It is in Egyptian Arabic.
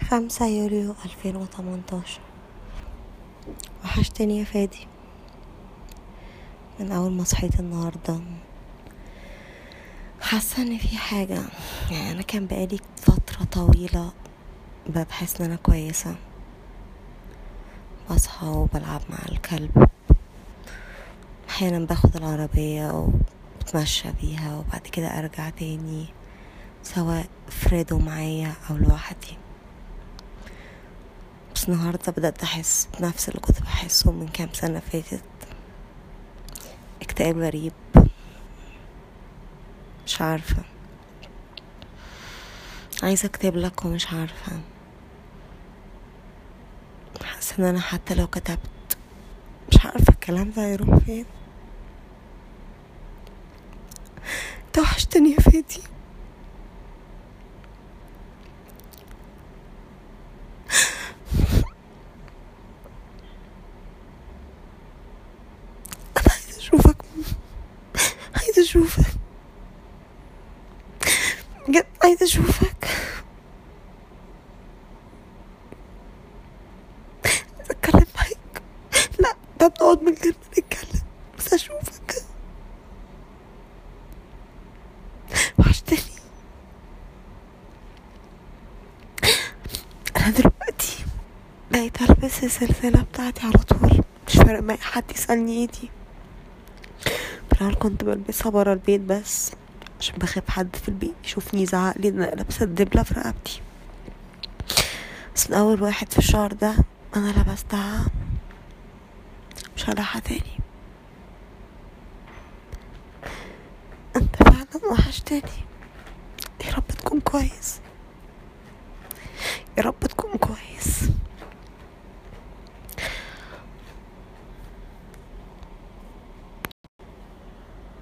خمسة يوليو ألفين وتمنتاشر وحشتني يا فادي من أول ما صحيت النهاردة حاسة إن في حاجة يعني أنا كان بقالي فترة طويلة بحس إن أنا كويسة بصحى وبلعب مع الكلب أحيانا باخد العربية وبتمشى بيها وبعد كده أرجع تاني سواء فريدو معايا أو لوحدي بس النهاردة بدأت أحس بنفس اللي كنت بحسه من كام سنة فاتت اكتئاب غريب مش عارفة عايزة اكتب لك ومش عارفة حاسة ان انا حتى لو كتبت مش عارفة الكلام ده هيروح فين انت وحشتني يا فادي انا عايزة اشوفك عايزة اشوفك بجد عايزة اشوفك عايزة اتكلم معاك لا ده بنقعد من غير ما نتكلم بس اشوفك وحشتني انا دلوقتي بقيت البس السلسلة بتاعتي على طول مش فارق معايا حد يسألني ايه دي في الاول كنت بلبسها برا البيت بس عشان بخاف حد في البيت يشوفني يزعق لي ان انا لابسه الدبله في رقبتي بس من اول واحد في الشهر ده انا لبستها مش هلاقيها تاني انت فعلا وحشتني يا رب تكون كويس يا رب